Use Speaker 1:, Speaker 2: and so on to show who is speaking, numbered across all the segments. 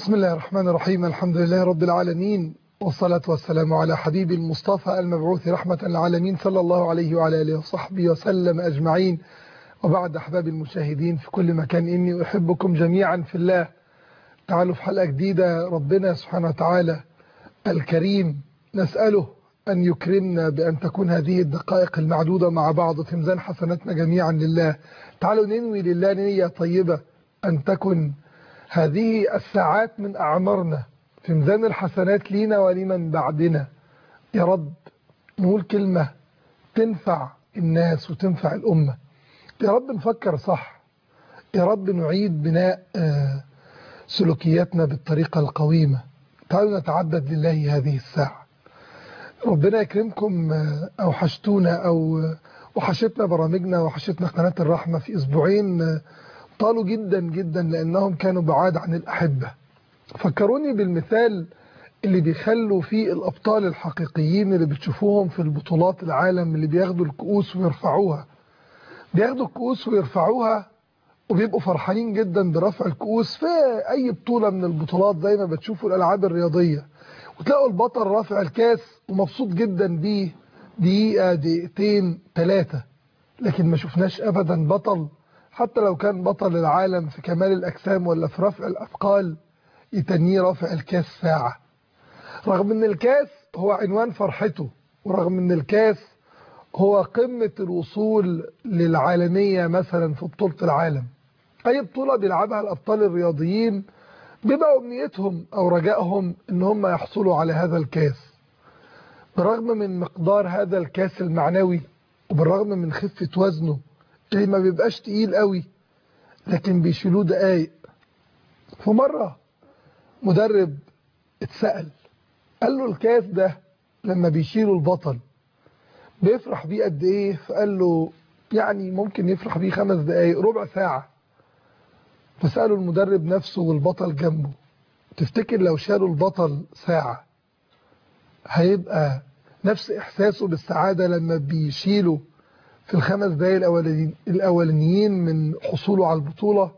Speaker 1: بسم الله الرحمن الرحيم الحمد لله رب العالمين والصلاة والسلام على حبيب المصطفى المبعوث رحمة العالمين صلى الله عليه وعلى آله وصحبه وسلم أجمعين وبعد أحباب المشاهدين في كل مكان إني أحبكم جميعا في الله تعالوا في حلقة جديدة ربنا سبحانه وتعالى الكريم نسأله أن يكرمنا بأن تكون هذه الدقائق المعدودة مع بعض في ميزان حسناتنا جميعا لله تعالوا ننوي لله نية طيبة أن تكن هذه الساعات من أعمارنا في ميزان الحسنات لينا ولمن بعدنا يا رب نقول كلمة تنفع الناس وتنفع الأمة يا رب نفكر صح يا رب نعيد بناء سلوكياتنا بالطريقة القويمة تعالوا نتعبد لله هذه الساعة ربنا يكرمكم أوحشتونا أو وحشتنا برامجنا وحشتنا قناة الرحمة في أسبوعين طالوا جدا جدا لأنهم كانوا بعاد عن الأحبة فكروني بالمثال اللي بيخلوا فيه الأبطال الحقيقيين اللي بتشوفوهم في البطولات العالم اللي بياخدوا الكؤوس ويرفعوها بياخدوا الكؤوس ويرفعوها وبيبقوا فرحانين جدا برفع الكؤوس في أي بطولة من البطولات زي ما بتشوفوا الألعاب الرياضية وتلاقوا البطل رافع الكاس ومبسوط جدا بيه دقيقة دقيقتين ثلاثة لكن ما شفناش أبدا بطل حتى لو كان بطل العالم في كمال الأجسام ولا في رفع الأثقال يتنيه رافع الكاس ساعة رغم ان الكاس هو عنوان فرحته ورغم ان الكاس هو قمة الوصول للعالمية مثلا في بطولة العالم أي بطولة بيلعبها الأبطال الرياضيين بيبقى أمنيتهم أو رجائهم ان هم يحصلوا على هذا الكاس برغم من مقدار هذا الكاس المعنوي وبالرغم من خفة وزنه اللي ما بيبقاش تقيل قوي لكن بيشيلوه دقايق فمرة مدرب اتسأل قال له الكاس ده لما بيشيله البطل بيفرح بيه قد ايه فقال له يعني ممكن يفرح بيه خمس دقايق ربع ساعة فسأله المدرب نفسه والبطل جنبه تفتكر لو شالوا البطل ساعة هيبقى نفس إحساسه بالسعادة لما بيشيله في الخمس دقايق الأولانيين من حصوله على البطولة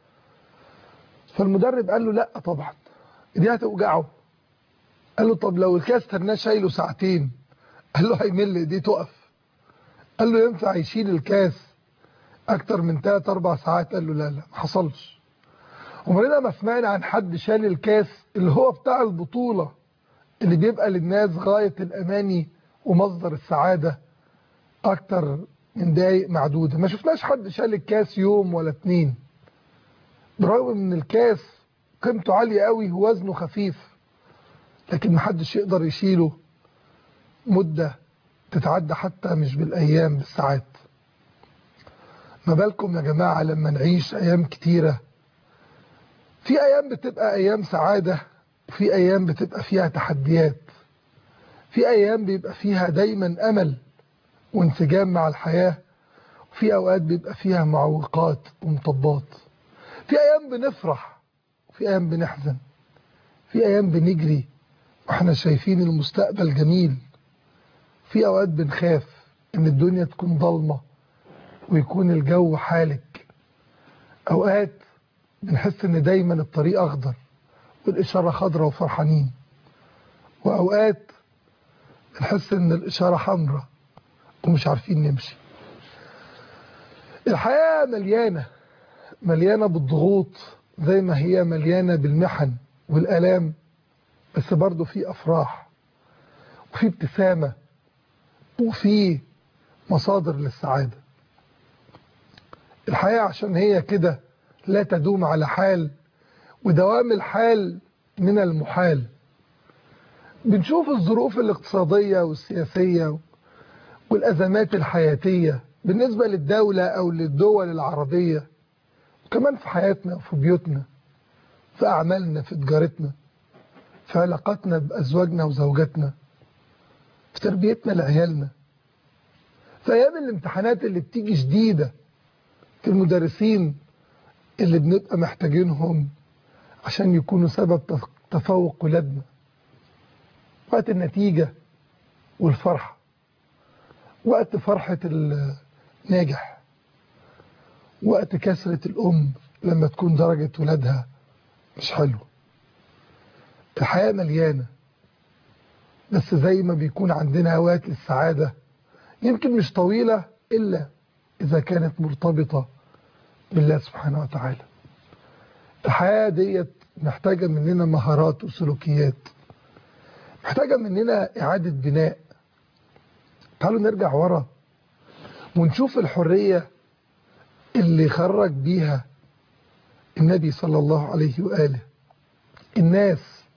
Speaker 1: فالمدرب قال له لا طبعا دي هتوجعه قال له طب لو الكاس ترناه شايله ساعتين قال له هيمل ايديه تقف قال له ينفع يشيل الكاس اكتر من 3 4 ساعات قال له لا لا ما حصلش عمرنا ما سمعنا عن حد شال الكاس اللي هو بتاع البطولة اللي بيبقى للناس غاية الاماني ومصدر السعادة اكتر من دقايق معدودة ما شفناش حد شال الكاس يوم ولا اتنين برغم ان الكاس قيمته عالية قوي ووزنه خفيف لكن محدش يقدر يشيله مدة تتعدى حتى مش بالأيام بالساعات ما بالكم يا جماعة لما نعيش أيام كتيرة في أيام بتبقى أيام سعادة وفي أيام بتبقى فيها تحديات في أيام بيبقى فيها دايما أمل وانسجام مع الحياة وفي أوقات بيبقى فيها معوقات ومطبات في أيام بنفرح وفي أيام بنحزن في أيام بنجري واحنا شايفين المستقبل جميل في أوقات بنخاف إن الدنيا تكون ضلمة ويكون الجو حالك أوقات بنحس إن دايما الطريق أخضر والإشارة خضرة وفرحانين وأوقات بنحس إن الإشارة حمراء ومش عارفين نمشي الحياة مليانة مليانة بالضغوط زي ما هي مليانة بالمحن والآلام بس برضه في أفراح وفي ابتسامة وفي مصادر للسعادة الحياة عشان هي كده لا تدوم على حال ودوام الحال من المحال بنشوف الظروف الاقتصادية والسياسية والأزمات الحياتية بالنسبة للدولة أو للدول العربية وكمان في حياتنا وفي بيوتنا في أعمالنا في تجارتنا في علاقاتنا بأزواجنا وزوجاتنا في تربيتنا لعيالنا في أيام الامتحانات اللي بتيجي شديدة في المدرسين اللي بنبقى محتاجينهم عشان يكونوا سبب تفوق ولادنا وقت النتيجة والفرحة وقت فرحة الناجح وقت كسرة الأم لما تكون درجة ولادها مش حلو الحياة مليانة بس زي ما بيكون عندنا هوات للسعادة يمكن مش طويلة إلا إذا كانت مرتبطة بالله سبحانه وتعالى الحياة ديت محتاجة مننا مهارات وسلوكيات محتاجة مننا إعادة بناء تعالوا نرجع ورا ونشوف الحرية اللي خرج بيها النبي صلى الله عليه وآله الناس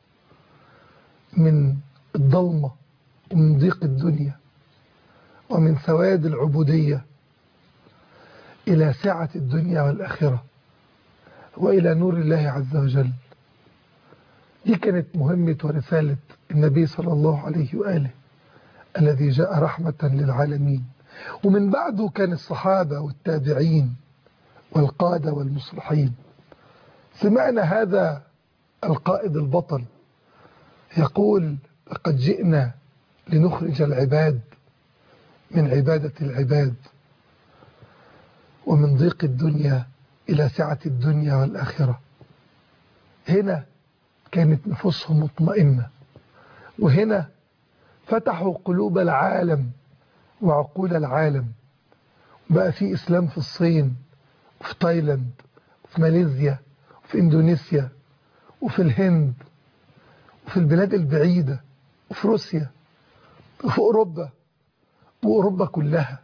Speaker 1: من الضلمة ومن ضيق الدنيا ومن سواد العبودية إلى سعة الدنيا والآخرة وإلى نور الله عز وجل دي كانت مهمة ورسالة النبي صلى الله عليه وآله الذي جاء رحمة للعالمين ومن بعده كان الصحابة والتابعين والقادة والمصلحين سمعنا هذا القائد البطل يقول لقد جئنا لنخرج العباد من عبادة العباد ومن ضيق الدنيا إلى سعة الدنيا والآخرة هنا كانت نفوسهم مطمئنة وهنا فتحوا قلوب العالم وعقول العالم بقى في إسلام في الصين وفي تايلاند وفي ماليزيا وفي إندونيسيا وفي الهند وفي البلاد البعيدة وفي روسيا وفي أوروبا وأوروبا كلها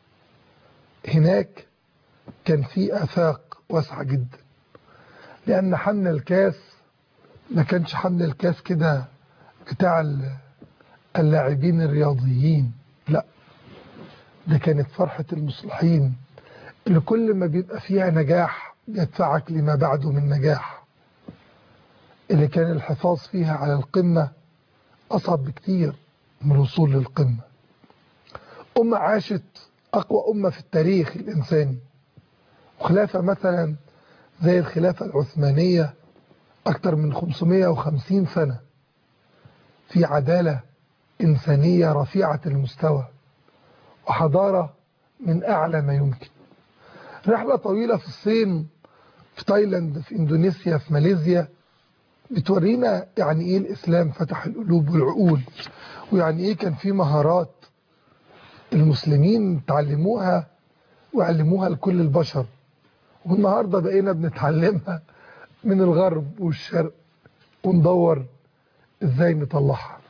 Speaker 1: هناك كان في آفاق واسعة جدا لأن حمل الكاس ما كانش حمل الكاس كده بتاع اللاعبين الرياضيين لا ده كانت فرحة المصلحين اللي كل ما بيبقى فيها نجاح يدفعك لما بعده من نجاح اللي كان الحفاظ فيها على القمة أصعب بكتير من الوصول للقمة أمة عاشت أقوى أمة في التاريخ الإنساني وخلافة مثلا زي الخلافة العثمانية أكثر من 550 سنة في عدالة إنسانية رفيعة المستوى وحضارة من أعلى ما يمكن رحلة طويلة في الصين في تايلاند في إندونيسيا في ماليزيا بتورينا يعني إيه الإسلام فتح القلوب والعقول ويعني إيه كان في مهارات المسلمين تعلموها وعلموها لكل البشر والنهاردة بقينا بنتعلمها من الغرب والشرق وندور ازاي نطلعها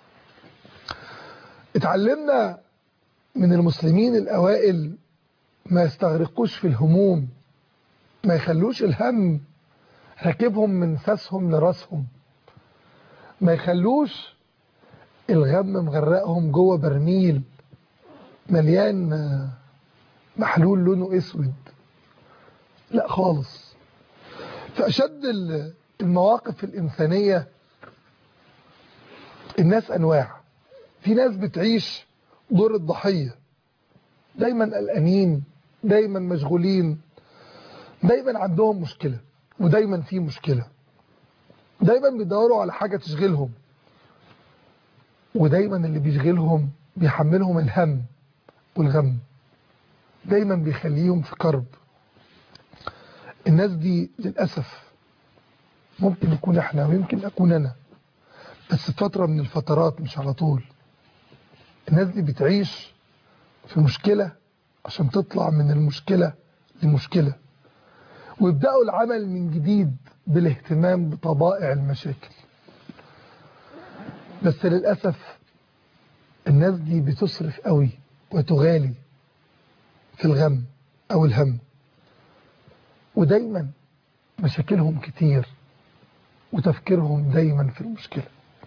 Speaker 1: اتعلمنا من المسلمين الأوائل ما يستغرقوش في الهموم ما يخلوش الهم راكبهم من ساسهم لراسهم ما يخلوش الغم مغرقهم جوه برميل مليان محلول لونه اسود لا خالص فأشد المواقف الإنسانية الناس أنواع في ناس بتعيش دور الضحية دايما قلقانين دايما مشغولين دايما عندهم مشكلة ودايما في مشكلة دايما بيدوروا على حاجة تشغلهم ودايما اللي بيشغلهم بيحملهم الهم والغم دايما بيخليهم في كرب الناس دي للأسف ممكن يكون احنا ويمكن أكون أنا بس فترة من الفترات مش على طول الناس دي بتعيش في مشكلة عشان تطلع من المشكلة لمشكلة ويبدأوا العمل من جديد بالاهتمام بطبائع المشاكل بس للأسف الناس دي بتصرف قوي وتغالي في الغم أو الهم ودايما مشاكلهم كتير وتفكيرهم دايما في المشكلة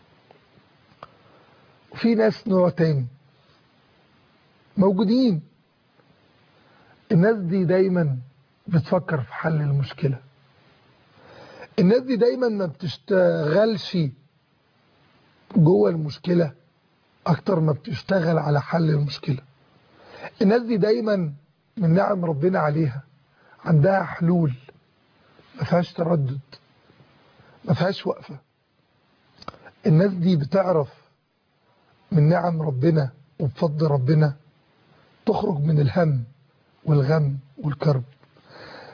Speaker 1: وفي ناس نوع تاني موجودين الناس دي دايما بتفكر في حل المشكلة الناس دي دايما ما بتشتغلش جوه المشكلة أكتر ما بتشتغل على حل المشكلة الناس دي دايما من نعم ربنا عليها عندها حلول ما فيهاش تردد ما فيهاش وقفة الناس دي بتعرف من نعم ربنا وبفضل ربنا تخرج من الهم والغم والكرب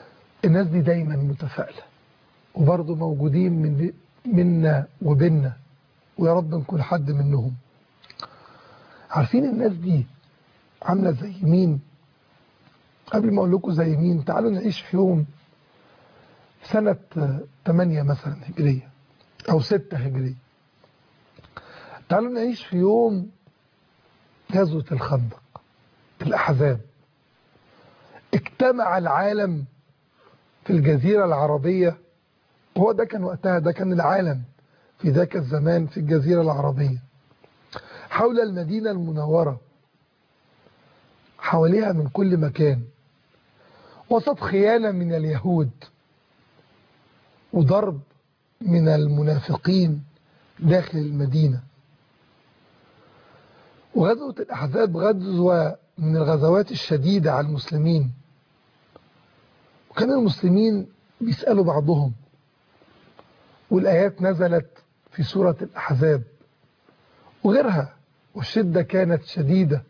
Speaker 1: الناس دي دايما متفائلة وبرضه موجودين من منا وبيننا ويا رب نكون حد منهم عارفين الناس دي عاملة زي مين قبل ما اقول لكم زي مين تعالوا نعيش في يوم سنة 8 مثلا هجرية او 6 هجرية تعالوا نعيش في يوم غزوة الخندق الأحزاب اجتمع العالم في الجزيرة العربية وهو ده كان وقتها ده كان العالم في ذاك الزمان في الجزيرة العربية حول المدينة المنورة حواليها من كل مكان وسط خيانة من اليهود وضرب من المنافقين داخل المدينة وغزوة الأحزاب غزوة من الغزوات الشديدة على المسلمين وكان المسلمين بيسألوا بعضهم والآيات نزلت في سورة الأحزاب وغيرها والشدة كانت شديدة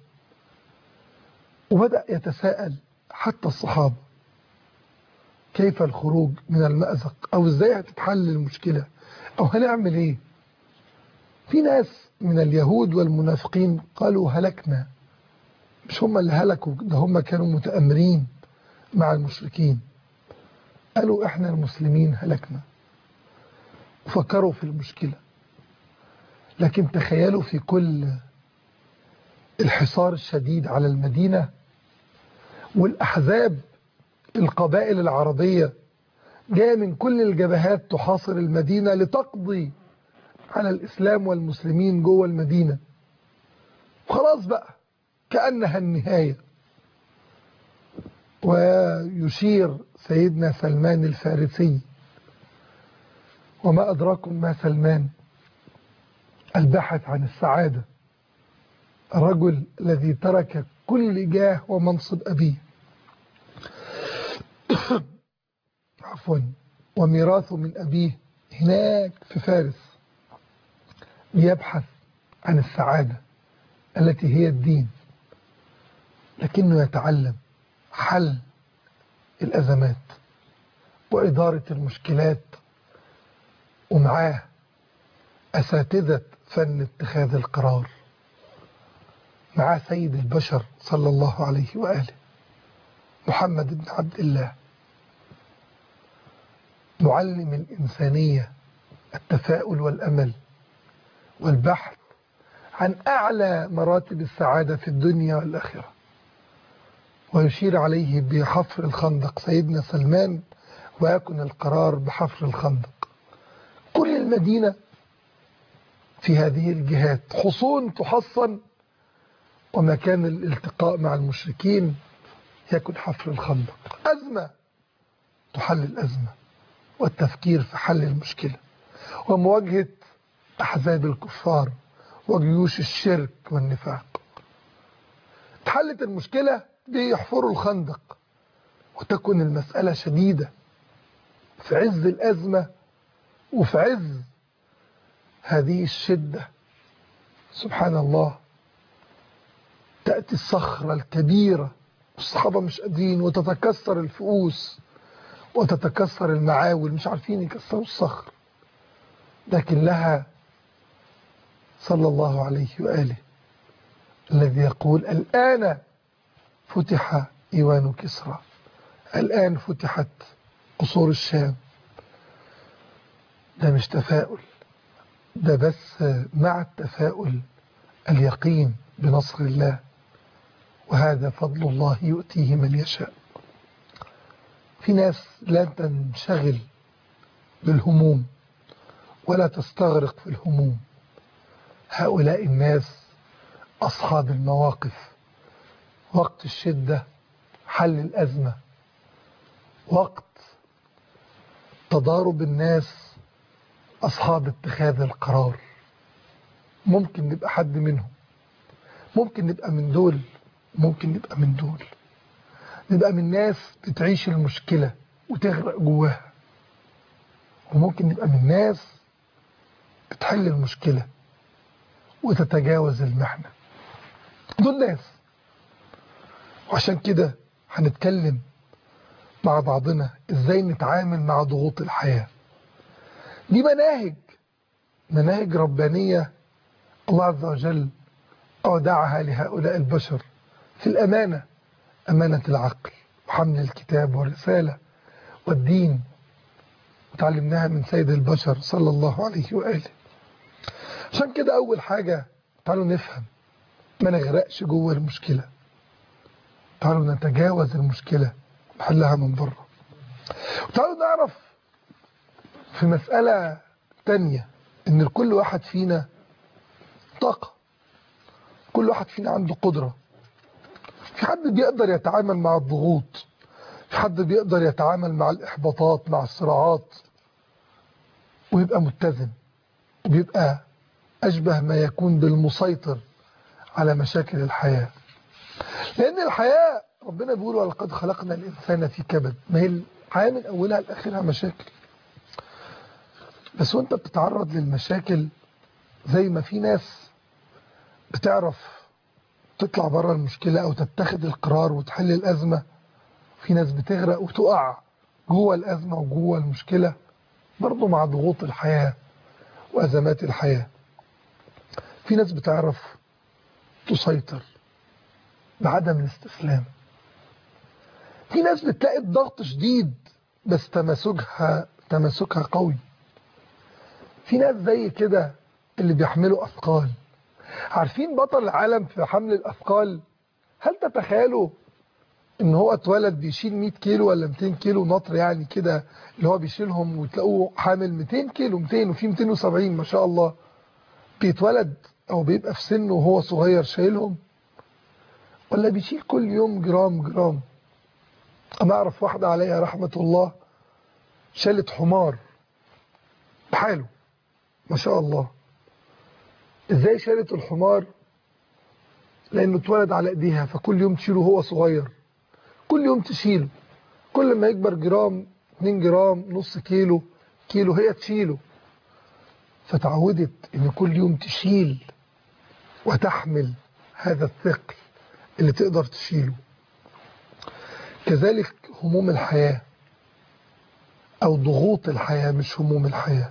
Speaker 1: وبدأ يتساءل حتى الصحابة كيف الخروج من المأزق أو إزاي هتتحل المشكلة أو هنعمل إيه في ناس من اليهود والمنافقين قالوا هلكنا مش هم اللي هلكوا ده هم كانوا متأمرين مع المشركين قالوا احنا المسلمين هلكنا وفكروا في المشكلة لكن تخيلوا في كل الحصار الشديد على المدينة والأحزاب القبائل العربية جاية من كل الجبهات تحاصر المدينة لتقضي على الإسلام والمسلمين جوه المدينة وخلاص بقى كأنها النهاية ويشير سيدنا سلمان الفارسي وما أدراكم ما سلمان البحث عن السعادة الرجل الذي ترك كل جاه ومنصب أبيه عفوا وميراثه من أبيه هناك في فارس ليبحث عن السعادة التي هي الدين لكنه يتعلم حل الأزمات وإدارة المشكلات ومعاه أساتذة فن اتخاذ القرار معاه سيد البشر صلى الله عليه وآله محمد بن عبد الله معلم الإنسانية التفاؤل والأمل والبحث عن أعلى مراتب السعادة في الدنيا والآخرة ويشير عليه بحفر الخندق سيدنا سلمان ويكن القرار بحفر الخندق كل المدينة في هذه الجهات حصون تحصن ومكان الالتقاء مع المشركين يكن حفر الخندق أزمة تحل الأزمة والتفكير في حل المشكلة ومواجهة أحزاب الكفار وجيوش الشرك والنفاق اتحلت المشكلة بيحفروا الخندق وتكون المسألة شديدة في عز الأزمة وفي عز هذه الشدة سبحان الله تأتي الصخرة الكبيرة والصحابة مش قادرين وتتكسر الفؤوس وتتكسر المعاول مش عارفين يكسروا الصخر لكن لها صلى الله عليه وآله الذي يقول الآن فتح إيوان كسرى الآن فتحت قصور الشام ده مش تفاؤل ده بس مع التفاؤل اليقين بنصر الله وهذا فضل الله يؤتيه من يشاء في ناس لا تنشغل بالهموم ولا تستغرق في الهموم هؤلاء الناس أصحاب المواقف وقت الشدة حل الأزمة وقت تضارب الناس أصحاب اتخاذ القرار ممكن نبقى حد منهم ممكن نبقى من دول ممكن نبقى من دول نبقى من ناس بتعيش المشكلة وتغرق جواها وممكن نبقى من ناس بتحل المشكلة وتتجاوز المحنة دول ناس وعشان كده هنتكلم مع بعضنا ازاي نتعامل مع ضغوط الحياة دي مناهج مناهج ربانية الله عز وجل أودعها لهؤلاء البشر في الأمانة أمانة العقل وحمل الكتاب والرسالة والدين وتعلمناها من سيد البشر صلى الله عليه وآله عشان كده أول حاجة تعالوا نفهم ما نغرقش جوه المشكلة تعالوا نتجاوز المشكلة نحلها من بره وتعالوا نعرف في مسألة تانية ان لكل واحد فينا طاقة كل واحد فينا عنده قدرة في حد بيقدر يتعامل مع الضغوط في حد بيقدر يتعامل مع الإحباطات مع الصراعات ويبقى متزن وبيبقى أشبه ما يكون بالمسيطر على مشاكل الحياة لأن الحياة ربنا بيقول ولقد خلقنا الإنسان في كبد ما هي الحياة من أولها لآخرها مشاكل بس وانت بتتعرض للمشاكل زي ما في ناس بتعرف تطلع بره المشكلة أو تتخذ القرار وتحل الأزمة في ناس بتغرق وتقع جوه الأزمة وجوه المشكلة برضه مع ضغوط الحياة وأزمات الحياة في ناس بتعرف تسيطر بعدم الاستسلام في ناس بتلاقي الضغط شديد بس تماسكها تماسكها قوي في ناس زي كده اللي بيحملوا أثقال عارفين بطل العالم في حمل الأثقال هل تتخيلوا ان هو اتولد بيشيل 100 كيلو ولا 200 كيلو نطر يعني كده اللي هو بيشيلهم وتلاقوه حامل 200 كيلو 200 وفي 270 ما شاء الله بيتولد او بيبقى في سنه وهو صغير شايلهم ولا بيشيل كل يوم جرام جرام انا اعرف واحدة عليها رحمة الله شالت حمار بحاله ما شاء الله ازاي شالت الحمار لانه اتولد على ايديها فكل يوم تشيله هو صغير كل يوم تشيله كل ما يكبر جرام 2 جرام نص كيلو كيلو هي تشيله فتعودت ان كل يوم تشيل وتحمل هذا الثقل اللي تقدر تشيله كذلك هموم الحياة او ضغوط الحياة مش هموم الحياة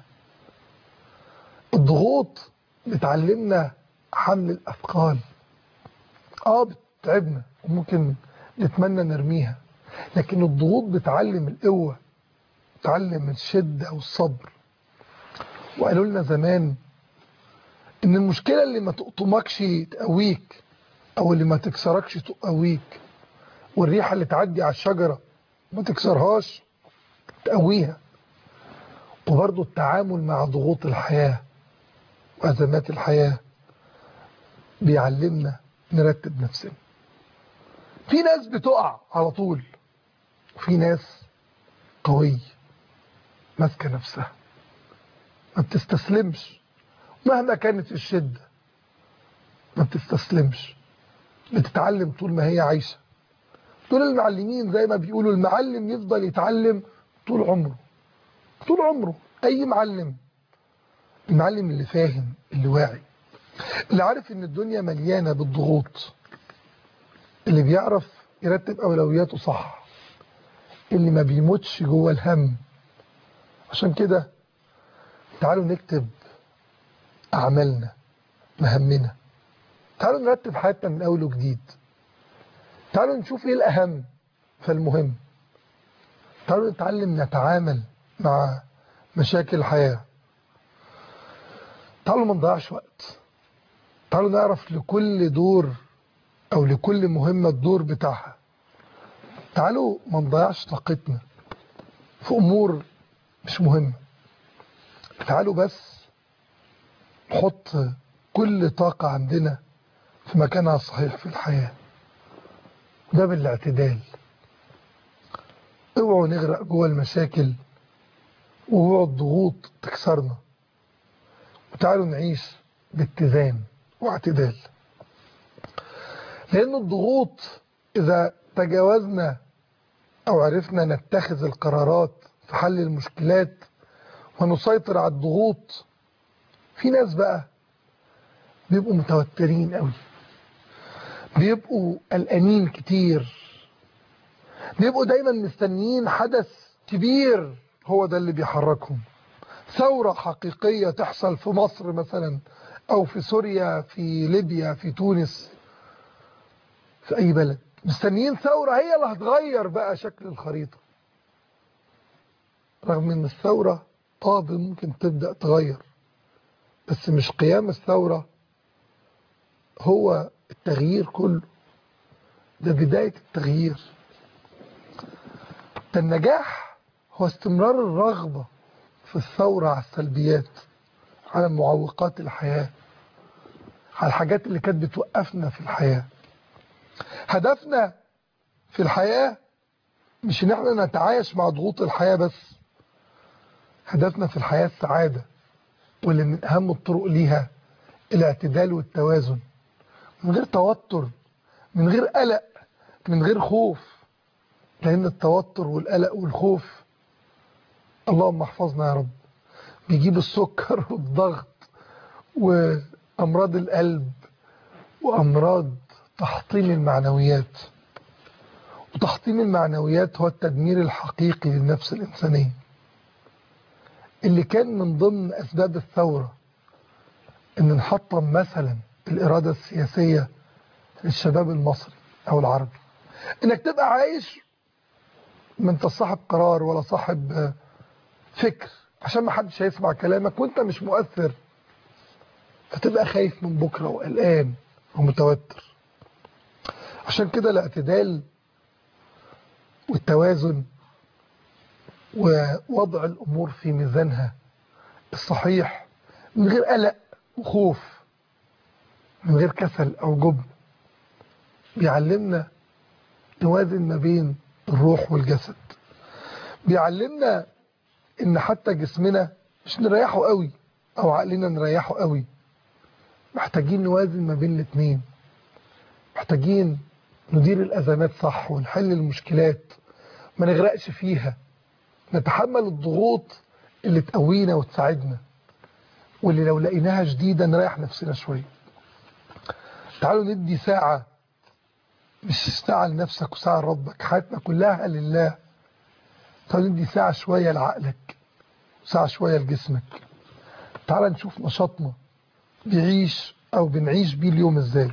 Speaker 1: الضغوط بتعلمنا حمل الأثقال اه بتتعبنا وممكن نتمنى نرميها لكن الضغوط بتعلم القوة بتعلم الشدة والصبر وقالوا لنا زمان ان المشكلة اللي ما تقطمكش تقويك او اللي ما تكسركش تقويك والريحة اللي تعدي على الشجرة ما تكسرهاش تقويها وبرضه التعامل مع ضغوط الحياة وأزمات الحياة بيعلمنا نرتب نفسنا في ناس بتقع على طول وفي ناس قوية ماسكة نفسها ما بتستسلمش مهما كانت الشدة ما بتستسلمش بتتعلم طول ما هي عايشة دول المعلمين زي ما بيقولوا المعلم يفضل يتعلم طول عمره طول عمره أي معلم المعلم اللي فاهم اللي واعي اللي عارف ان الدنيا مليانة بالضغوط اللي بيعرف يرتب أولوياته صح اللي ما بيموتش جوه الهم عشان كده تعالوا نكتب أعمالنا مهمنا تعالوا نرتب حياتنا من أول وجديد تعالوا نشوف إيه الأهم فالمهم تعالوا نتعلم نتعامل مع مشاكل الحياة تعالوا ما نضيعش وقت تعالوا نعرف لكل دور أو لكل مهمة الدور بتاعها تعالوا ما نضيعش طاقتنا في أمور مش مهمة تعالوا بس نحط كل طاقة عندنا في مكانها الصحيح في الحياة ده بالاعتدال اوعوا نغرق جوه المشاكل وجوه الضغوط تكسرنا وتعالوا نعيش باتزان واعتدال لأن الضغوط إذا تجاوزنا أو عرفنا نتخذ القرارات في حل المشكلات ونسيطر على الضغوط في ناس بقى بيبقوا متوترين قوي بيبقوا قلقانين كتير بيبقوا دايما مستنيين حدث كبير هو ده اللي بيحركهم ثورة حقيقية تحصل في مصر مثلا أو في سوريا في ليبيا في تونس في أي بلد مستنيين ثورة هي اللي هتغير بقى شكل الخريطة رغم ان الثورة طاب ممكن تبدأ تغير بس مش قيام الثورة هو التغيير كله ده بداية التغيير ده النجاح هو استمرار الرغبة في الثورة على السلبيات على معوقات الحياة على الحاجات اللي كانت بتوقفنا في الحياة هدفنا في الحياة مش ان احنا نتعايش مع ضغوط الحياة بس هدفنا في الحياة السعادة واللي من اهم الطرق ليها الاعتدال والتوازن من غير توتر من غير قلق من غير خوف لان التوتر والقلق والخوف اللهم احفظنا يا رب بيجيب السكر والضغط وامراض القلب وامراض تحطيم المعنويات وتحطيم المعنويات هو التدمير الحقيقي للنفس الإنسانية اللي كان من ضمن أسباب الثورة أن نحطم مثلا الإرادة السياسية للشباب المصري أو العربي أنك تبقى عايش ما انت صاحب قرار ولا صاحب فكر عشان ما حدش هيسمع كلامك وانت مش مؤثر فتبقى خايف من بكرة وقلقان ومتوتر عشان كده الاعتدال والتوازن ووضع الأمور في ميزانها الصحيح من غير قلق وخوف من غير كسل أو جبن بيعلمنا نوازن ما بين الروح والجسد بيعلمنا ان حتى جسمنا مش نريحه قوي او عقلنا نريحه قوي محتاجين نوازن ما بين الاثنين محتاجين ندير الأزمات صح ونحل المشكلات ما نغرقش فيها نتحمل الضغوط اللي تقوينا وتساعدنا واللي لو لقيناها جديدة نريح نفسنا شوية تعالوا ندي ساعة مش ساعة لنفسك وساعة لربك حياتنا كلها لله تعالوا ندي ساعة شوية لعقلك وساعة شوية لجسمك تعال نشوف نشاطنا بيعيش أو بنعيش بيه اليوم ازاي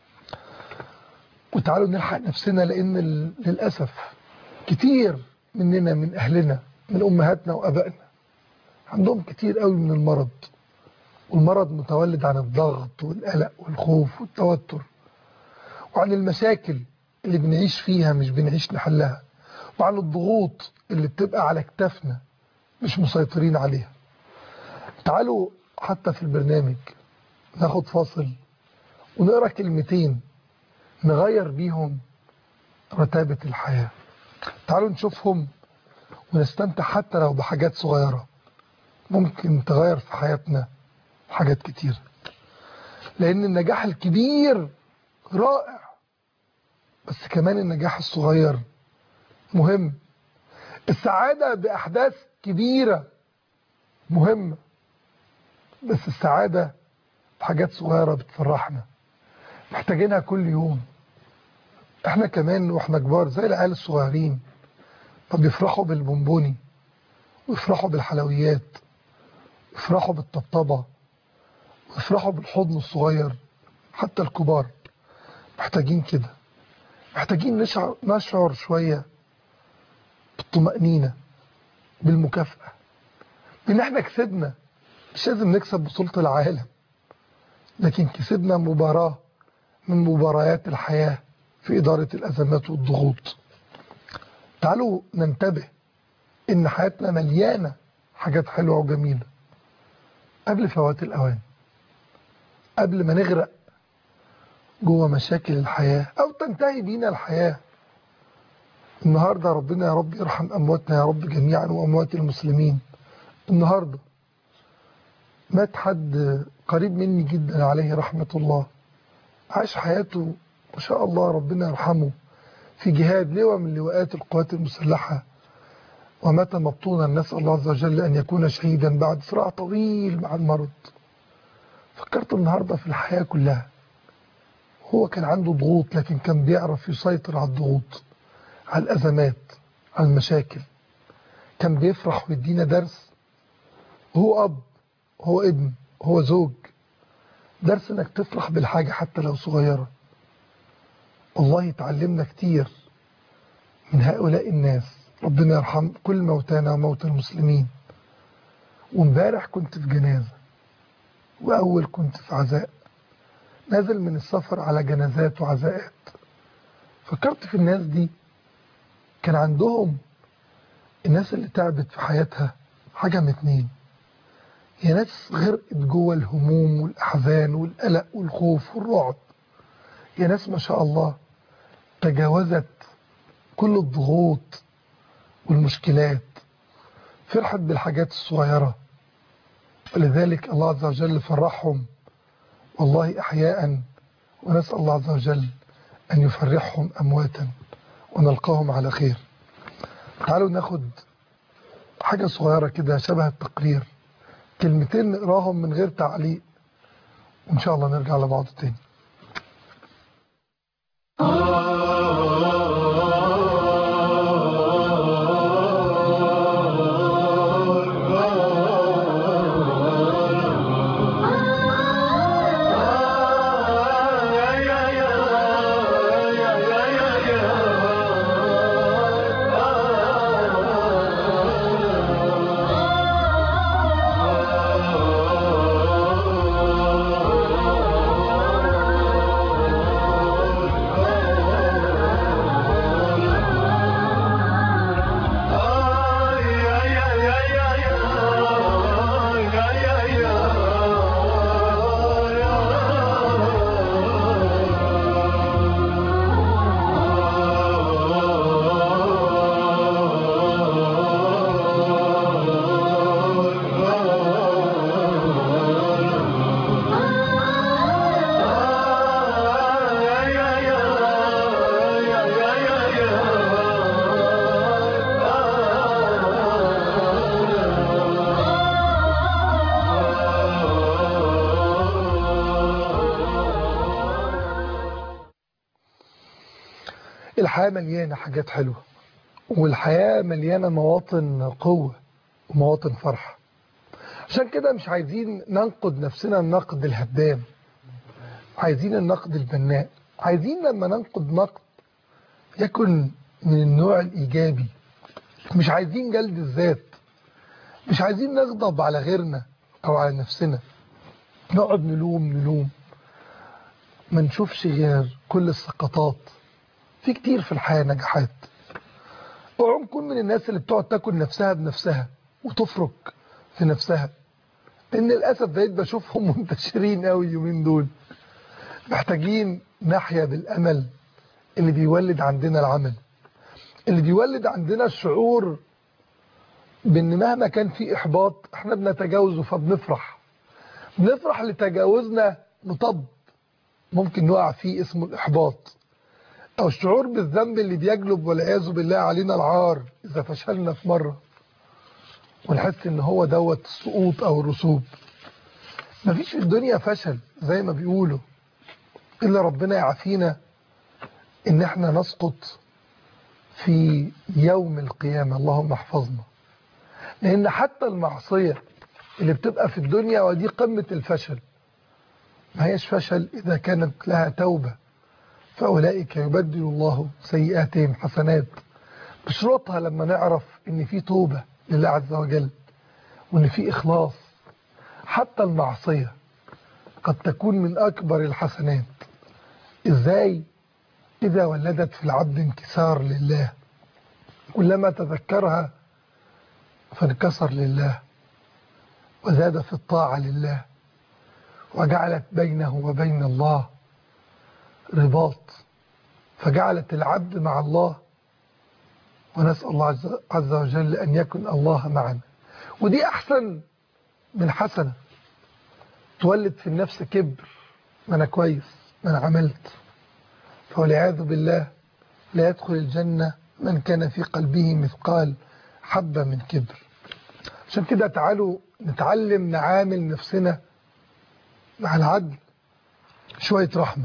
Speaker 1: وتعالوا نلحق نفسنا لأن للأسف كتير مننا من أهلنا من أمهاتنا وأبائنا عندهم كتير قوي من المرض والمرض متولد عن الضغط والقلق والخوف والتوتر وعن المشاكل اللي بنعيش فيها مش بنعيش نحلها وعن الضغوط اللي بتبقى على كتافنا مش مسيطرين عليها تعالوا حتى في البرنامج ناخد فاصل ونقرأ كلمتين نغير بيهم رتابة الحياة تعالوا نشوفهم ونستمتع حتى لو بحاجات صغيرة ممكن تغير في حياتنا حاجات كتير لأن النجاح الكبير رائع بس كمان النجاح الصغير مهم السعادة بأحداث كبيرة مهمة بس السعادة بحاجات صغيرة بتفرحنا محتاجينها كل يوم احنا كمان واحنا كبار زي العيال الصغيرين فبيفرحوا بالبونبوني ويفرحوا بالحلويات ويفرحوا بالطبطبة ويفرحوا بالحضن الصغير حتى الكبار محتاجين كده محتاجين نشعر, نشعر شوية بالطمأنينة بالمكافأة بان احنا كسبنا مش لازم نكسب بطولة العالم لكن كسبنا مباراة من مباريات الحياة في إدارة الأزمات والضغوط تعالوا ننتبه إن حياتنا مليانة حاجات حلوة وجميلة قبل فوات الأوان قبل ما نغرق جوه مشاكل الحياة أو تنتهي بينا الحياة النهاردة ربنا يا رب يرحم أمواتنا يا رب جميعا وأموات المسلمين النهاردة مات حد قريب مني جدا عليه رحمة الله عاش حياته ما شاء الله ربنا يرحمه في جهاد لواء من لواءات القوات المسلحة ومات مبطونا نسأل الله عز وجل أن يكون شهيدا بعد صراع طويل مع المرض فكرت النهاردة في الحياة كلها هو كان عنده ضغوط لكن كان بيعرف يسيطر على الضغوط على الأزمات على المشاكل كان بيفرح ويدينا درس هو أب هو ابن هو زوج درس انك تفرح بالحاجة حتى لو صغيرة والله تعلمنا كتير من هؤلاء الناس ربنا يرحم كل موتانا وموتى المسلمين وامبارح كنت في جنازة وأول كنت في عزاء نازل من السفر على جنازات وعزاءات فكرت في الناس دي كان عندهم الناس اللي تعبت في حياتها حاجة من اتنين هي ناس غرقت جوه الهموم والأحزان والقلق والخوف والرعب هي ناس ما شاء الله تجاوزت كل الضغوط والمشكلات فرحت بالحاجات الصغيرة ولذلك الله عز وجل فرحهم والله أحياء ونسأل الله عز وجل أن يفرحهم أمواتا ونلقاهم على خير تعالوا ناخد حاجة صغيرة كده شبه التقرير كلمتين نقراهم من غير تعليق وإن شاء الله نرجع لبعض تاني الحياة مليانة حاجات حلوة والحياة مليانة مواطن قوة ومواطن فرح عشان كده مش عايزين ننقد نفسنا النقد الهدام عايزين النقد البناء عايزين لما ننقد نقد يكن من النوع الإيجابي مش عايزين جلد الذات مش عايزين نغضب على غيرنا أو على نفسنا نقعد نلوم نلوم ما نشوفش غير كل السقطات في كتير في الحياة نجاحات اوعوا نكون من الناس اللي بتقعد تاكل نفسها بنفسها وتفرك في نفسها لان للاسف بقيت بشوفهم منتشرين قوي اليومين دول محتاجين نحيا بالامل اللي بيولد عندنا العمل اللي بيولد عندنا الشعور بان مهما كان في احباط احنا بنتجاوزه فبنفرح بنفرح لتجاوزنا مطب ممكن نقع فيه اسمه الاحباط او الشعور بالذنب اللي بيجلب والعياذ بالله علينا العار اذا فشلنا في مره ونحس ان هو دوت السقوط او الرسوب مفيش في الدنيا فشل زي ما بيقولوا الا ربنا يعافينا ان احنا نسقط في يوم القيامه اللهم احفظنا لان حتى المعصيه اللي بتبقى في الدنيا ودي قمه الفشل ما هيش فشل اذا كانت لها توبه فأولئك يبدل الله سيئاتهم حسنات بشروطها لما نعرف ان في توبة لله عز وجل وان في إخلاص حتى المعصية قد تكون من أكبر الحسنات إزاي إذا ولدت في العبد انكسار لله كلما تذكرها فانكسر لله وزاد في الطاعة لله وجعلت بينه وبين الله رباط فجعلت العبد مع الله ونسأل الله عز وجل أن يكن الله معنا ودي أحسن من حسنة تولد في النفس كبر ما أنا كويس ما أنا عملت فولعياذ بالله لا يدخل الجنة من كان في قلبه مثقال حبة من كبر عشان كده تعالوا نتعلم نعامل نفسنا مع العدل شوية رحمة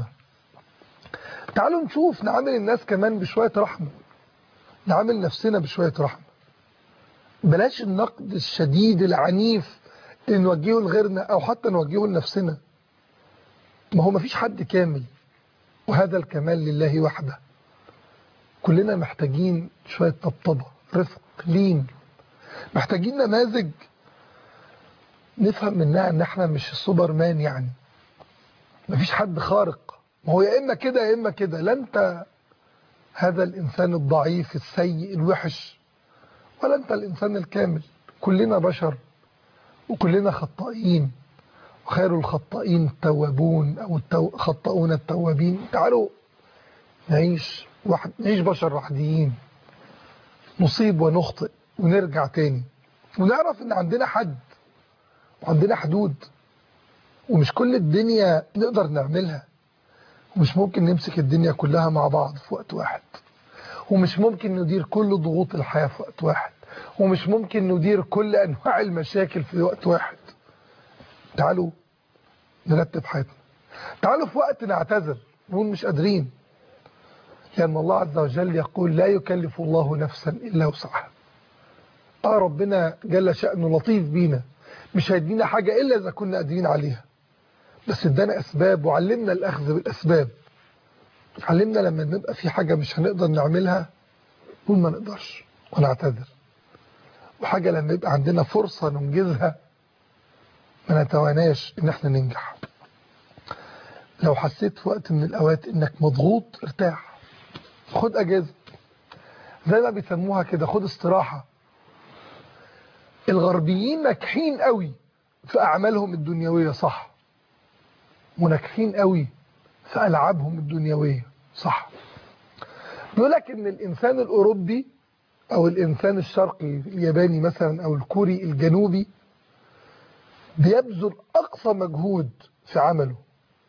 Speaker 1: تعالوا نشوف نعامل الناس كمان بشوية رحمة نعامل نفسنا بشوية رحمة بلاش النقد الشديد العنيف ان نوجهه لغيرنا او حتى نوجهه لنفسنا ما هو ما فيش حد كامل وهذا الكمال لله وحده كلنا محتاجين شوية طبطبة رفق لين محتاجين نماذج نفهم منها ان احنا مش السوبر مان يعني مفيش حد خارق ما هو يا اما كده يا اما كده لا انت هذا الانسان الضعيف السيء الوحش ولا انت الانسان الكامل كلنا بشر وكلنا خطائين وخير الخطائين التوابون او التو... خطاؤون التوابين تعالوا نعيش واحد نعيش بشر عاديين نصيب ونخطئ ونرجع تاني ونعرف ان عندنا حد وعندنا حدود ومش كل الدنيا نقدر نعملها ومش ممكن نمسك الدنيا كلها مع بعض في وقت واحد ومش ممكن ندير كل ضغوط الحياة في وقت واحد ومش ممكن ندير كل أنواع المشاكل في وقت واحد تعالوا نرتب حياتنا تعالوا في وقت نعتذر نقول مش قادرين لأن الله عز وجل يقول لا يكلف الله نفسا إلا وسعها آه ربنا جل شأنه لطيف بينا مش هيدينا حاجة إلا إذا كنا قادرين عليها بس ادانا أسباب وعلمنا الأخذ بالأسباب علمنا لما نبقى في حاجة مش هنقدر نعملها نقول ما نقدرش ونعتذر وحاجة لما يبقى عندنا فرصة ننجزها ما نتواناش ان احنا ننجح لو حسيت في وقت من الاوقات انك مضغوط ارتاح خد اجازة زي ما بيسموها كده خد استراحة الغربيين ناجحين قوي في اعمالهم الدنيوية صح وناجحين قوي في العابهم الدنيوية صح بيقول لك ان الانسان الاوروبي او الانسان الشرقي الياباني مثلا او الكوري الجنوبي بيبذل اقصى مجهود في عمله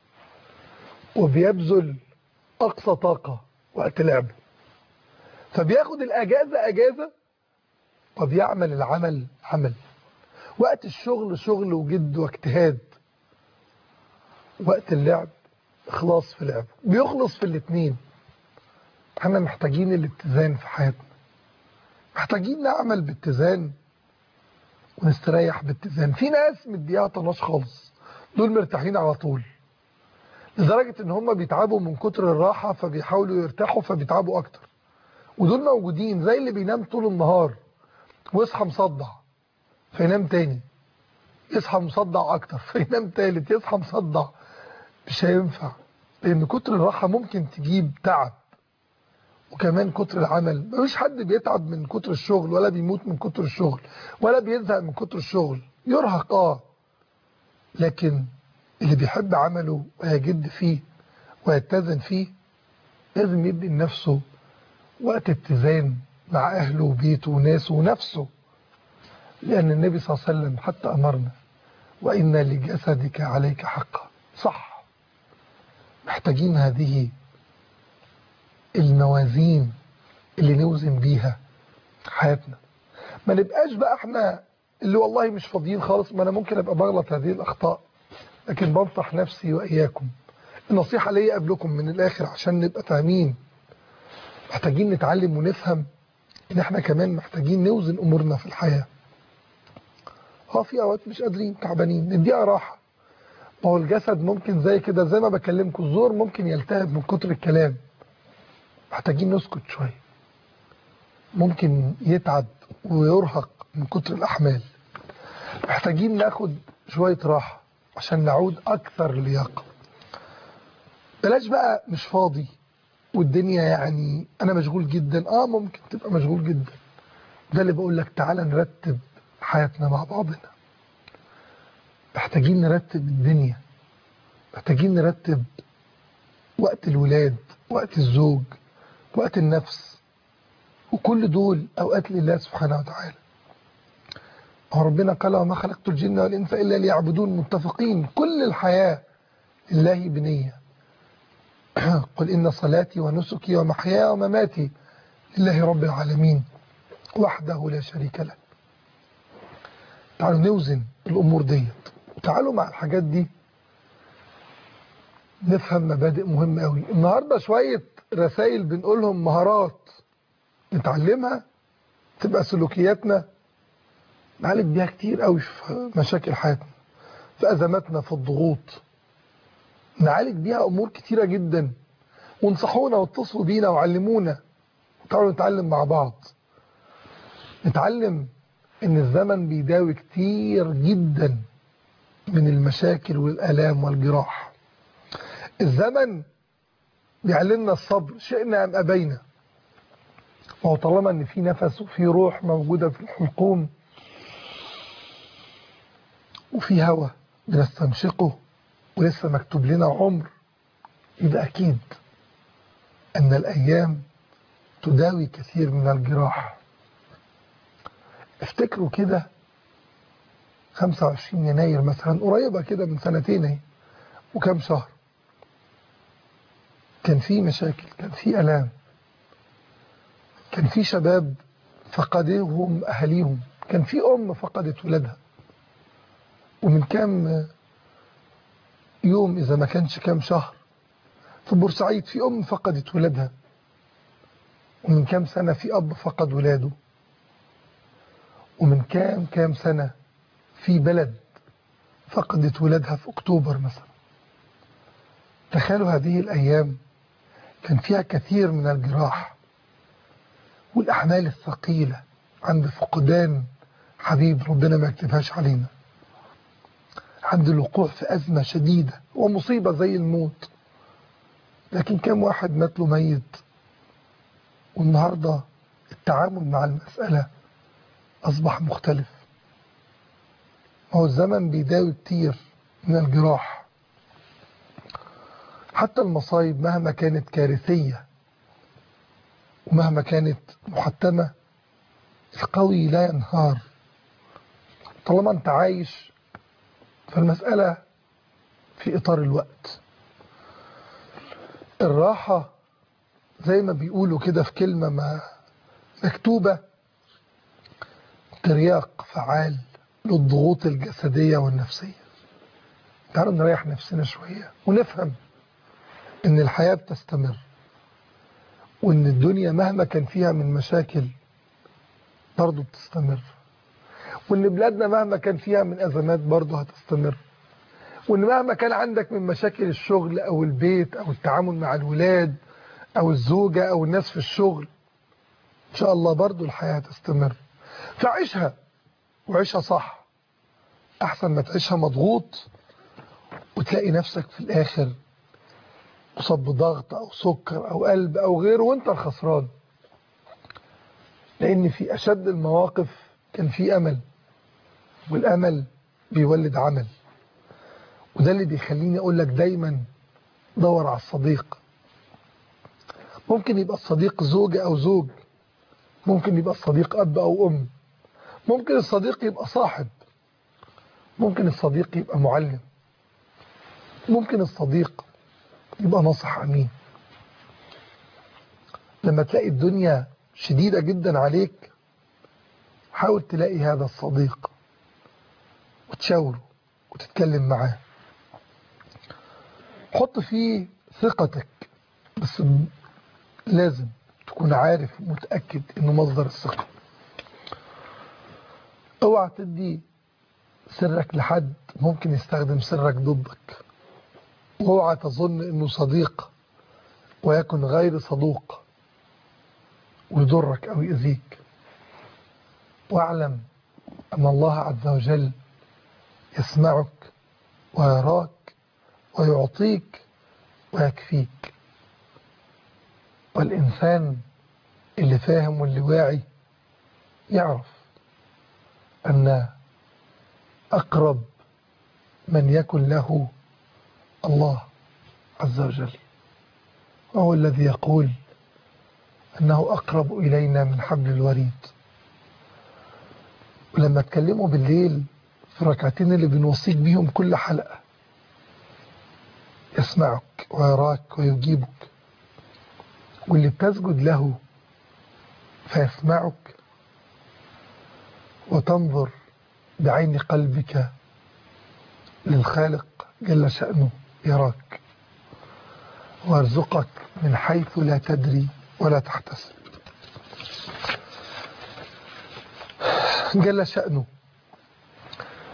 Speaker 1: وبيبذل اقصى طاقة وقت لعبه فبياخد الاجازة اجازة وبيعمل العمل عمل وقت الشغل شغل وجد واجتهاد وقت اللعب اخلاص في لعبه بيخلص في الاثنين احنا محتاجين الاتزان في حياتنا محتاجين نعمل باتزان ونستريح باتزان في ناس مديها طناش خالص دول مرتاحين على طول لدرجة ان هم بيتعبوا من كتر الراحة فبيحاولوا يرتاحوا فبيتعبوا اكتر ودول موجودين زي اللي بينام طول النهار ويصحى مصدع فينام تاني يصحى مصدع اكتر فينام تالت يصحى مصدع مش هينفع لان كتر الراحة ممكن تجيب تعب وكمان كتر العمل مفيش حد بيتعب من كتر الشغل ولا بيموت من كتر الشغل ولا بيزهق من كتر الشغل يرهق اه لكن اللي بيحب عمله ويجد فيه ويتزن فيه لازم يدي لنفسه وقت اتزان مع أهله وبيته وناسه ونفسه لأن النبي صلى الله عليه وسلم حتى أمرنا وإن لجسدك عليك حقا صح محتاجين هذه الموازين اللي نوزن بيها حياتنا ما نبقاش بقى احنا اللي والله مش فاضيين خالص ما انا ممكن ابقى بغلط هذه الاخطاء لكن بنصح نفسي واياكم النصيحة ليا قبلكم من الاخر عشان نبقى فاهمين محتاجين نتعلم ونفهم ان احنا كمان محتاجين نوزن امورنا في الحياة اه في اوقات مش قادرين تعبانين نديها راحة ما هو الجسد ممكن زي كده زي ما بكلمكم الزور ممكن يلتهب من كتر الكلام محتاجين نسكت شوية ممكن يتعب ويرهق من كتر الأحمال محتاجين ناخد شوية راحة عشان نعود أكثر لياقة بلاش بقى مش فاضي والدنيا يعني أنا مشغول جدا آه ممكن تبقى مشغول جدا ده اللي بقول لك تعالى نرتب حياتنا مع بعضنا محتاجين نرتب الدنيا محتاجين نرتب وقت الولاد وقت الزوج وقت النفس وكل دول أوقات لله سبحانه وتعالى وربنا قال وما خلقت الجن والإنس إلا ليعبدون متفقين كل الحياة لله بنية قل إن صلاتي ونسكي ومحياي ومماتي لله رب العالمين وحده لا شريك له تعالوا نوزن الأمور ديت تعالوا مع الحاجات دي نفهم مبادئ مهمة قوي النهاردة شوية رسائل بنقولهم مهارات نتعلمها تبقى سلوكياتنا نعالج بيها كتير قوي في مشاكل حياتنا في أزماتنا في الضغوط نعالج بيها أمور كتيرة جدا وانصحونا واتصلوا بينا وعلمونا تعالوا نتعلم مع بعض نتعلم ان الزمن بيداوي كتير جدا من المشاكل والآلام والجراح الزمن بيعلمنا الصبر شئنا أم أبينا وهو طالما ان في نفس وفي روح موجودة في الحلقوم وفي هواء بنستنشقه ولسه مكتوب لنا عمر يبقى أكيد أن الأيام تداوي كثير من الجراح افتكروا كده 25 يناير مثلا قريبة كده من سنتين اهي وكم شهر كان في مشاكل كان في ألام كان في شباب فقدهم أهاليهم كان في أم فقدت ولادها ومن كام يوم إذا ما كانش كام شهر في بورسعيد في أم فقدت ولادها ومن كام سنة في أب فقد ولاده ومن كام كام سنة في بلد فقدت ولادها في أكتوبر مثلا تخيلوا هذه الأيام كان فيها كثير من الجراح والأحمال الثقيلة عند فقدان حبيب ربنا ما يكتبهاش علينا عند الوقوع في أزمة شديدة ومصيبة زي الموت لكن كم واحد مات له ميت والنهاردة التعامل مع المسألة أصبح مختلف هو الزمن بيداوي كتير من الجراح حتى المصايب مهما كانت كارثية ومهما كانت محتمة القوي لا ينهار طالما انت عايش فالمسألة في إطار الوقت الراحة زي ما بيقولوا كده في كلمة ما مكتوبة ترياق فعال للضغوط الجسدية والنفسية تعالوا نريح نفسنا شوية ونفهم ان الحياة بتستمر وان الدنيا مهما كان فيها من مشاكل برضه بتستمر وان بلادنا مهما كان فيها من ازمات برضه هتستمر وان مهما كان عندك من مشاكل الشغل او البيت او التعامل مع الولاد او الزوجة او الناس في الشغل ان شاء الله برضه الحياة تستمر فعيشها وعيشها صح احسن ما تعيشها مضغوط وتلاقي نفسك في الاخر مصاب بضغط او سكر او قلب او غيره وانت الخسران لان في اشد المواقف كان في امل والامل بيولد عمل وده اللي بيخليني اقول لك دايما دور على الصديق ممكن يبقى الصديق زوجة او زوج ممكن يبقى الصديق اب او ام ممكن الصديق يبقى صاحب ممكن الصديق يبقى معلم ممكن الصديق يبقى ناصح امين لما تلاقي الدنيا شديدة جدا عليك حاول تلاقي هذا الصديق وتشاوره وتتكلم معاه حط فيه ثقتك بس لازم تكون عارف ومتأكد انه مصدر الثقة اوعى تدي سرك لحد ممكن يستخدم سرك ضدك واوعى تظن انه صديق ويكن غير صدوق ويضرك او يأذيك واعلم ان الله عز وجل يسمعك ويراك ويعطيك ويكفيك والإنسان اللي فاهم واللي واعي يعرف أن أقرب من يكن له الله عز وجل وهو الذي يقول أنه أقرب إلينا من حبل الوريد ولما تكلموا بالليل في ركعتين اللي بنوصيك بيهم كل حلقة يسمعك ويراك ويجيبك واللي بتسجد له فيسمعك وتنظر بعين قلبك للخالق جل شأنه يراك ويرزقك من حيث لا تدري ولا تحتسب جل شأنه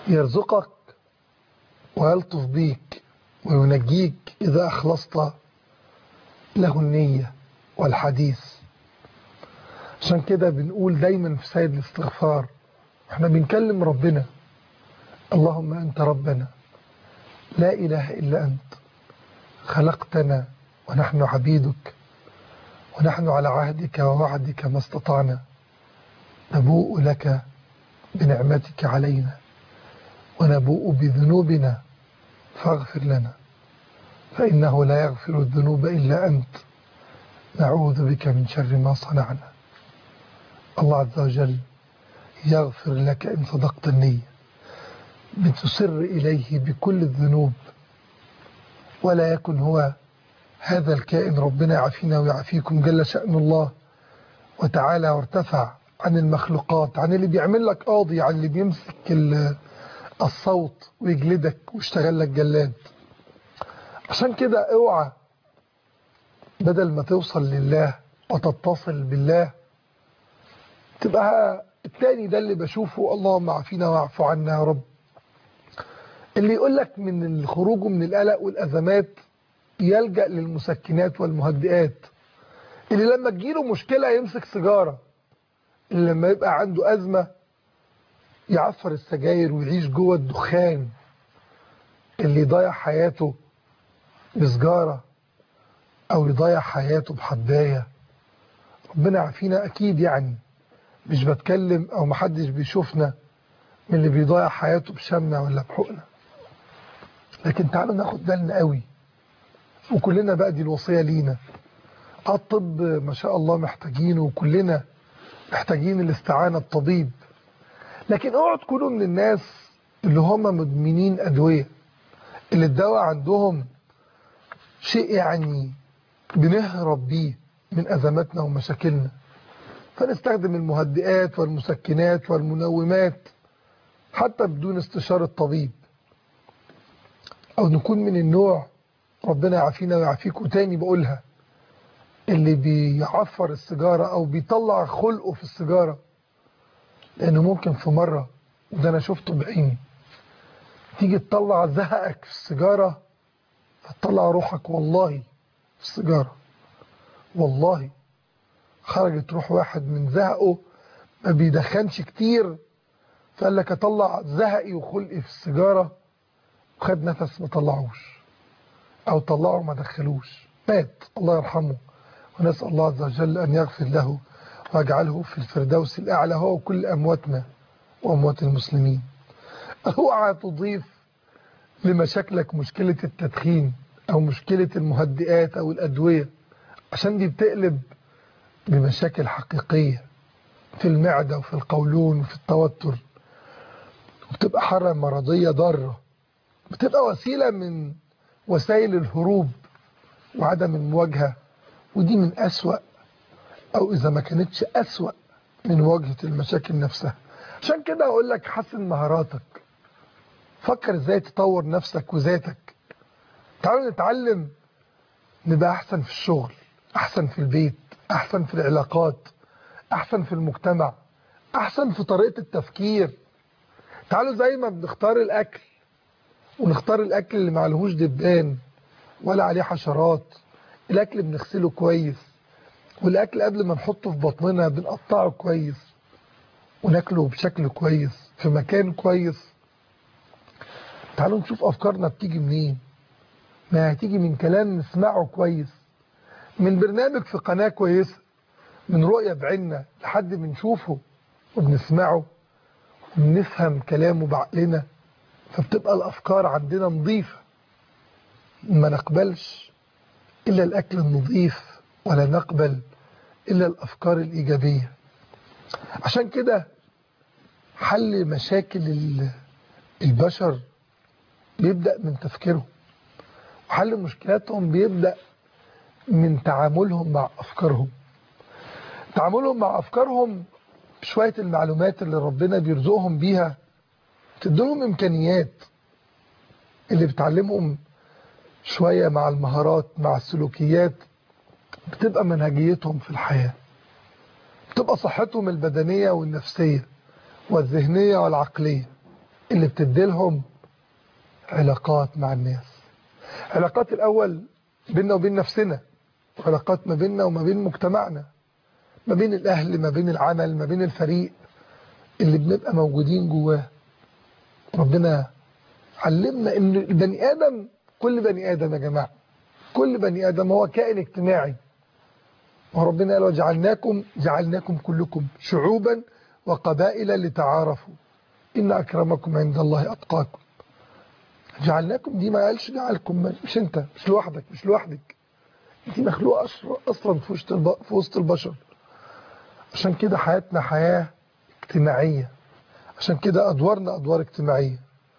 Speaker 1: يرزقك ويلطف بيك وينجيك إذا أخلصت له النية والحديث عشان كده بنقول دايما في سيد الاستغفار احنا بنكلم ربنا اللهم أنت ربنا لا إله إلا أنت خلقتنا ونحن عبيدك ونحن على عهدك ووعدك ما استطعنا نبوء لك بنعمتك علينا ونبوء بذنوبنا فاغفر لنا فإنه لا يغفر الذنوب إلا أنت نعوذ بك من شر ما صنعنا الله عز وجل يغفر لك إن صدقت النية بتسر إليه بكل الذنوب ولا يكن هو هذا الكائن ربنا يعافينا ويعافيكم جل شأن الله وتعالى وارتفع عن المخلوقات عن اللي بيعمل لك قاضي عن اللي بيمسك الصوت ويجلدك ويشتغل لك جلاد عشان كده اوعى بدل ما توصل لله وتتصل بالله تبقى التاني ده اللي بشوفه اللهم عافينا واعف عنا يا رب اللي يقول لك من الخروج من القلق والأزمات يلجأ للمسكنات والمهدئات اللي لما تجيله مشكلة يمسك سيجارة اللي لما يبقى عنده أزمة يعفر السجاير ويعيش جوه الدخان اللي يضيع حياته بسجارة أو يضيع حياته بحباية ربنا عافينا أكيد يعني مش بتكلم أو محدش بيشوفنا من اللي بيضيع حياته بشمة ولا بحقنة لكن تعالوا ناخد بالنا قوي وكلنا بقى دي الوصية لينا الطب ما شاء الله محتاجينه وكلنا محتاجين الاستعانة بطبيب لكن اوعوا تكونوا من الناس اللي هم مدمنين أدوية اللي الدواء عندهم شيء يعني بنهرب بيه من أزماتنا ومشاكلنا فنستخدم المهدئات والمسكنات والمنومات حتى بدون استشارة طبيب أو نكون من النوع ربنا يعافينا ويعافيكم تاني بقولها اللي بيعفر السيجارة أو بيطلع خلقه في السيجارة لأنه ممكن في مرة وده أنا شفته بعيني تيجي تطلع زهقك في السيجارة فتطلع روحك والله في السيجارة والله خرجت روح واحد من زهقه ما بيدخنش كتير فقال لك اطلع زهقي وخلقي في السيجارة وخد نفس ما طلعوش او طلعه ما دخلوش مات الله يرحمه ونسأل الله عز وجل أن يغفر له واجعله في الفردوس الأعلى هو وكل أمواتنا وأموات المسلمين اوعى تضيف لمشاكلك مشكلة التدخين أو مشكلة المهدئات أو الأدوية عشان دي بتقلب بمشاكل حقيقية في المعدة وفي القولون وفي التوتر وبتبقى حالة مرضية ضارة بتبقى وسيلة من وسائل الهروب وعدم المواجهة ودي من أسوأ أو إذا ما كانتش أسوأ من مواجهة المشاكل نفسها عشان كده أقول لك حسن مهاراتك فكر إزاي تطور نفسك وذاتك تعالوا نتعلم نبقى أحسن في الشغل أحسن في البيت أحسن في العلاقات أحسن في المجتمع أحسن في طريقة التفكير تعالوا زي ما بنختار الأكل ونختار الأكل اللي معلهوش دبان ولا عليه حشرات الأكل بنغسله كويس والأكل قبل ما نحطه في بطننا بنقطعه كويس وناكله بشكل كويس في مكان كويس تعالوا نشوف أفكارنا بتيجي منين ما هتيجي من كلام نسمعه كويس من برنامج في قناة كويسة من رؤية بعيننا لحد بنشوفه وبنسمعه وبنفهم كلامه بعقلنا فبتبقى الأفكار عندنا نظيفة ما نقبلش إلا الأكل النظيف ولا نقبل إلا الأفكار الإيجابية عشان كده حل مشاكل البشر بيبدأ من تفكيرهم وحل مشكلاتهم بيبدأ من تعاملهم مع أفكارهم تعاملهم مع أفكارهم بشوية المعلومات اللي ربنا بيرزقهم بيها تدلهم إمكانيات اللي بتعلمهم شوية مع المهارات مع السلوكيات بتبقى منهجيتهم في الحياة بتبقى صحتهم البدنية والنفسية والذهنية والعقلية اللي بتديلهم علاقات مع الناس علاقات الأول بيننا وبين نفسنا علاقات ما بيننا وما بين مجتمعنا ما بين الأهل ما بين العمل ما بين الفريق اللي بنبقى موجودين جواه ربنا علمنا ان البني آدم كل بني آدم يا جماعة كل بني آدم هو كائن اجتماعي وربنا قال وجعلناكم جعلناكم كلكم شعوبا وقبائل لتعارفوا إن أكرمكم عند الله أتقاكم جعلناكم دي ما قالش جعلكم مش انت مش لوحدك مش لوحدك انت مخلوق اصلا في وسط في وسط البشر عشان كده حياتنا حياة اجتماعية عشان كده ادوارنا ادوار اجتماعية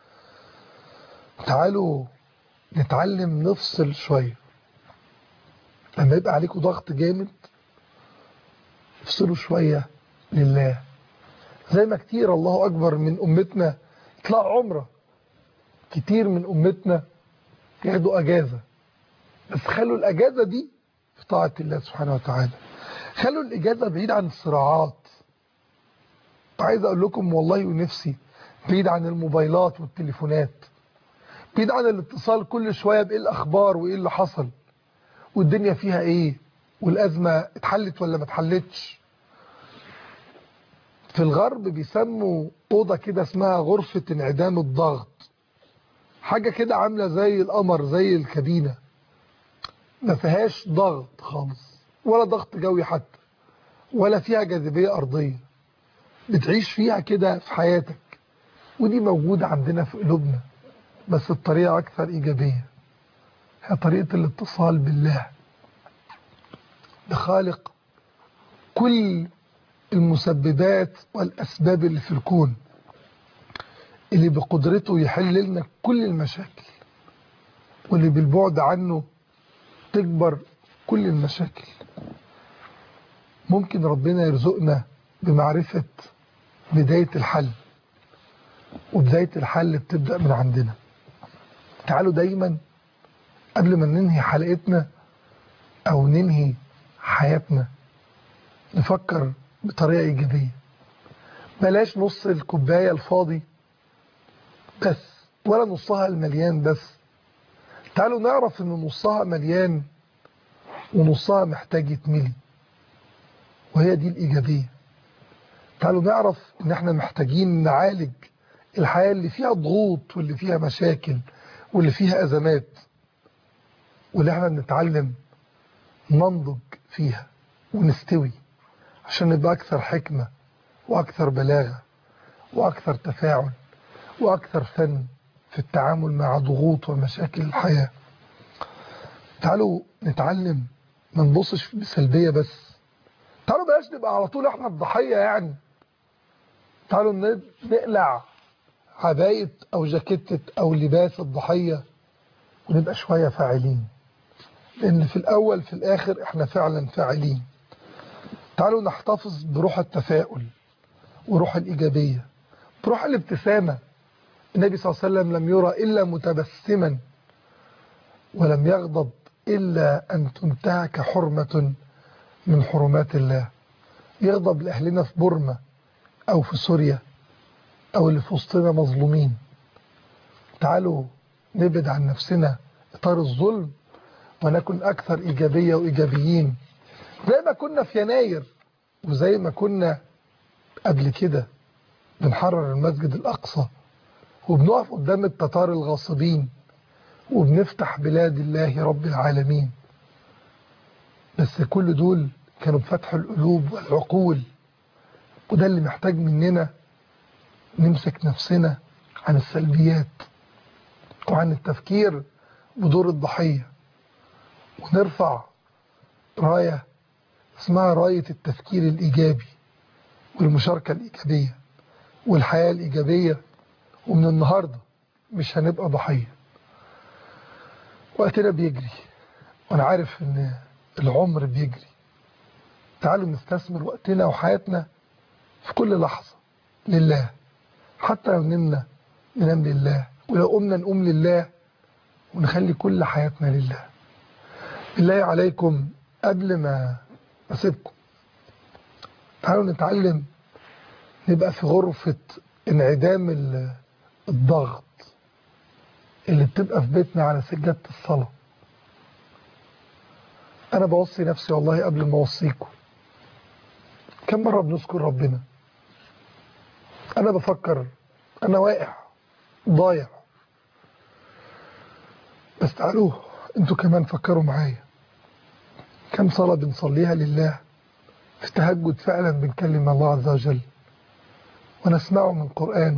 Speaker 1: تعالوا نتعلم نفصل شوية لما يبقى عليكم ضغط جامد افصلوا شوية لله زي ما كتير الله أكبر من أمتنا يطلعوا عمره كتير من أمتنا ياخدوا أجازة بس خلوا الأجازة دي في طاعة الله سبحانه وتعالى خلوا الإجازة بعيد عن الصراعات عايز أقول لكم والله ونفسي بعيد عن الموبايلات والتليفونات بعيد عن الاتصال كل شوية بإيه الأخبار وإيه اللي حصل والدنيا فيها إيه والأزمة اتحلت ولا ما اتحلتش في الغرب بيسموا أوضة كده اسمها غرفة انعدام الضغط حاجة كده عاملة زي القمر زي الكابينة ما فيهاش ضغط خالص ولا ضغط جوي حتى ولا فيها جاذبية أرضية بتعيش فيها كده في حياتك ودي موجودة عندنا في قلوبنا بس الطريقة أكثر إيجابية هي طريقة الاتصال بالله بخالق كل المسببات والأسباب اللي في الكون اللي بقدرته يحل لنا كل المشاكل واللي بالبعد عنه تكبر كل المشاكل ممكن ربنا يرزقنا بمعرفة بداية الحل وبداية الحل بتبدأ من عندنا تعالوا دايما قبل ما ننهي حلقتنا أو ننهي حياتنا نفكر بطريقة إيجابية بلاش نص الكوباية الفاضي بس ولا نصها المليان بس تعالوا نعرف ان نصها مليان ونصها محتاج يتملي وهي دي الإيجابية تعالوا نعرف ان احنا محتاجين نعالج الحياة اللي فيها ضغوط واللي فيها مشاكل واللي فيها أزمات واللي احنا نتعلم ننضج فيها ونستوي عشان نبقى أكثر حكمة وأكثر بلاغة وأكثر تفاعل وأكثر فن في التعامل مع ضغوط ومشاكل الحياة تعالوا نتعلم ما نبصش بسلبية بس تعالوا بلاش نبقى على طول احنا الضحية يعني تعالوا نقلع عباية أو جاكيتة أو لباس الضحية ونبقى شوية فاعلين لأن في الأول في الآخر احنا فعلا فاعلين تعالوا نحتفظ بروح التفاؤل وروح الإيجابية بروح الابتسامة النبي صلى الله عليه وسلم لم يرى إلا متبسما ولم يغضب إلا أن تنتهك حرمة من حرمات الله يغضب لأهلنا في بورما أو في سوريا أو اللي في وسطنا مظلومين تعالوا نبعد عن نفسنا إطار الظلم ونكن أكثر إيجابية وإيجابيين زي ما كنا في يناير وزي ما كنا قبل كده بنحرر المسجد الأقصى وبنقف قدام التتار الغاصبين وبنفتح بلاد الله رب العالمين بس كل دول كانوا بفتح القلوب والعقول وده اللي محتاج مننا نمسك نفسنا عن السلبيات وعن التفكير بدور الضحية ونرفع راية اسمها راية التفكير الإيجابي والمشاركة الإيجابية والحياة الإيجابية ومن النهاردة مش هنبقى ضحية وقتنا بيجري وأنا عارف إن العمر بيجري تعالوا نستثمر وقتنا وحياتنا في كل لحظة لله حتى لو نمنا ننام لله ولو قمنا نقوم لله ونخلي كل حياتنا لله بالله عليكم قبل ما أسيبكم تعالوا نتعلم نبقى في غرفة انعدام الضغط اللي بتبقى في بيتنا على سجادة الصلاة أنا بوصي نفسي والله قبل ما أوصيكم كم مرة بنذكر ربنا أنا بفكر أنا واقع ضايع بس تعالوا انتوا كمان فكروا معايا كم صلاة بنصليها لله في تهجد فعلا بنكلم الله عز وجل ونسمعه من قرآنه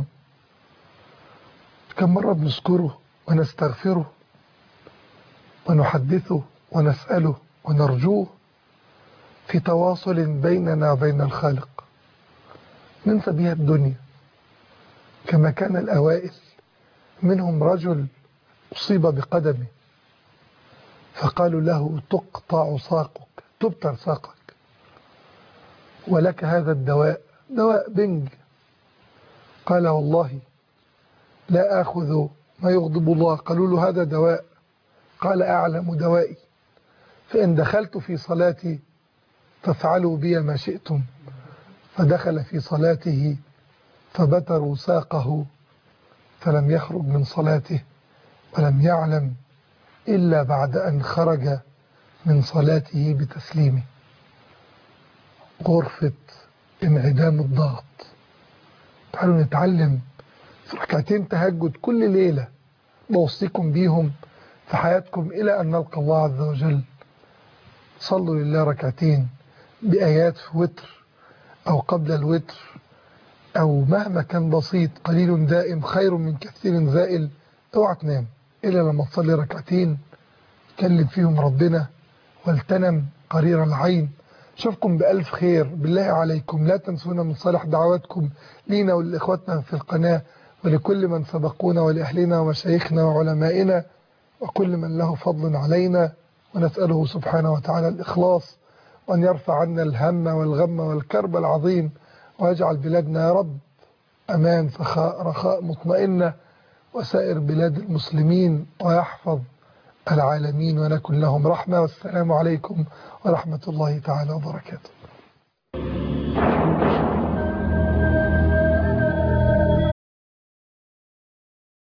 Speaker 1: كم مرة بنذكره ونستغفره ونحدثه ونسأله ونرجوه في تواصل بيننا وبين الخالق ننسى بها الدنيا كما كان الأوائل منهم رجل أصيب بقدمه فقالوا له تقطع ساقك تبتر ساقك ولك هذا الدواء دواء بنج قال والله لا آخذ ما يغضب الله قالوا له هذا دواء قال أعلم دوائي فإن دخلت في صلاتي فافعلوا بي ما شئتم فدخل في صلاته فبتروا ساقه فلم يخرج من صلاته ولم يعلم إلا بعد أن خرج من صلاته بتسليمه غرفة انعدام الضغط تعالوا نتعلم في ركعتين تهجد كل ليلة بوصيكم بيهم في حياتكم إلى أن نلقى الله عز وجل صلوا لله ركعتين بآيات في وتر أو قبل الوتر أو مهما كان بسيط قليل دائم خير من كثير زائل اوعى تنام إلا لما تصلي ركعتين كلم فيهم ربنا والتنم قرير العين شوفكم بألف خير بالله عليكم لا تنسونا من صالح دعواتكم لينا ولإخواتنا في القناة ولكل من سبقونا ولأهلنا ومشايخنا وعلمائنا وكل من له فضل علينا ونسأله سبحانه وتعالى الإخلاص وأن يرفع عنا الهم والغم والكرب العظيم ويجعل بلادنا يا رب أمان سخاء رخاء مطمئنة وسائر بلاد المسلمين ويحفظ العالمين ونكن لهم رحمة والسلام عليكم ورحمة الله تعالى وبركاته